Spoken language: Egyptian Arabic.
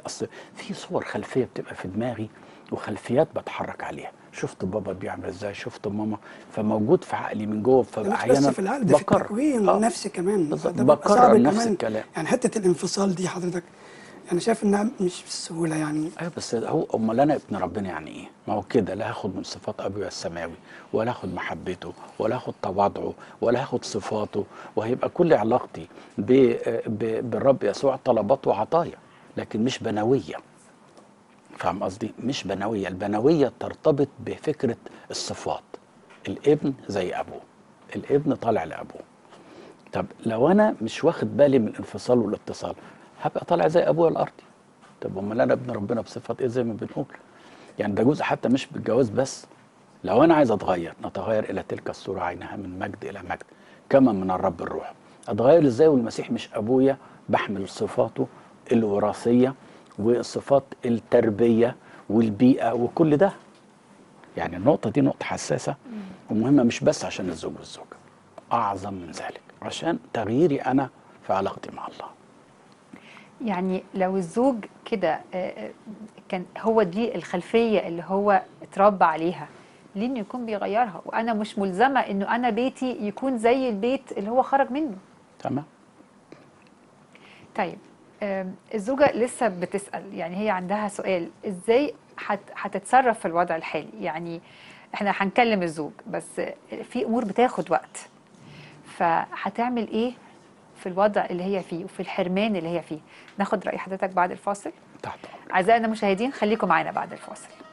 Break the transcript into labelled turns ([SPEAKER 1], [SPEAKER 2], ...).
[SPEAKER 1] اصل في صور خلفيه بتبقى في دماغي وخلفيات بتحرك عليها شفت بابا بيعمل ازاي شفت ماما فموجود في عقلي من جوه
[SPEAKER 2] ده مش بس
[SPEAKER 1] فاحيانا
[SPEAKER 2] في العقل ده في
[SPEAKER 1] بكرر.
[SPEAKER 2] التكوين
[SPEAKER 1] آه.
[SPEAKER 2] النفسي كمان
[SPEAKER 1] بالظبط.
[SPEAKER 2] ده بيبقى
[SPEAKER 1] بكرر
[SPEAKER 2] صعب
[SPEAKER 1] نفس
[SPEAKER 2] كمان.
[SPEAKER 1] الكلام.
[SPEAKER 2] يعني حته الانفصال دي حضرتك انا شايف انها مش بالسهوله يعني
[SPEAKER 1] ايوه بس هو امال انا ابن ربنا يعني ايه؟ ما هو كده لا هاخد من صفات ابويا السماوي ولا هاخد محبته ولا هاخد تواضعه ولا هاخد صفاته وهيبقى كل علاقتي ب- ب- بالرب يسوع طلبات وعطايا لكن مش بنويه فاهم قصدي؟ مش بنويه، البنويه ترتبط بفكره الصفات الابن زي ابوه الابن طالع لابوه طب لو انا مش واخد بالي من الانفصال والاتصال هبقى طالع زي ابويا الارضي طب امال انا ابن ربنا بصفات ايه زي ما بنقول يعني ده جزء حتى مش بالجواز بس لو انا عايز اتغير نتغير الى تلك الصوره عينها من مجد الى مجد كما من الرب الروح اتغير ازاي والمسيح مش ابويا بحمل صفاته الوراثيه والصفات التربيه والبيئه وكل ده يعني النقطه دي نقطه حساسه ومهمه مش بس عشان الزوج والزوجه اعظم من ذلك عشان تغييري انا في علاقتي مع الله
[SPEAKER 3] يعني لو الزوج كده آه، آه، كان هو دي الخلفيه اللي هو اتربى عليها ليه انه يكون بيغيرها وانا مش ملزمه انه انا بيتي يكون زي البيت اللي هو خرج منه
[SPEAKER 1] تمام
[SPEAKER 3] طيب آم، الزوجة لسه بتسأل يعني هي عندها سؤال ازاي هت- هتتصرف في الوضع الحالي يعني احنا هنكلم الزوج بس في امور بتاخد وقت فهتعمل ايه في الوضع اللي هي فيه وفي الحرمان اللي هي فيه ناخد رأي حضرتك بعد الفاصل
[SPEAKER 1] تحت امرك
[SPEAKER 3] أعزائنا المشاهدين خليكم معانا بعد الفاصل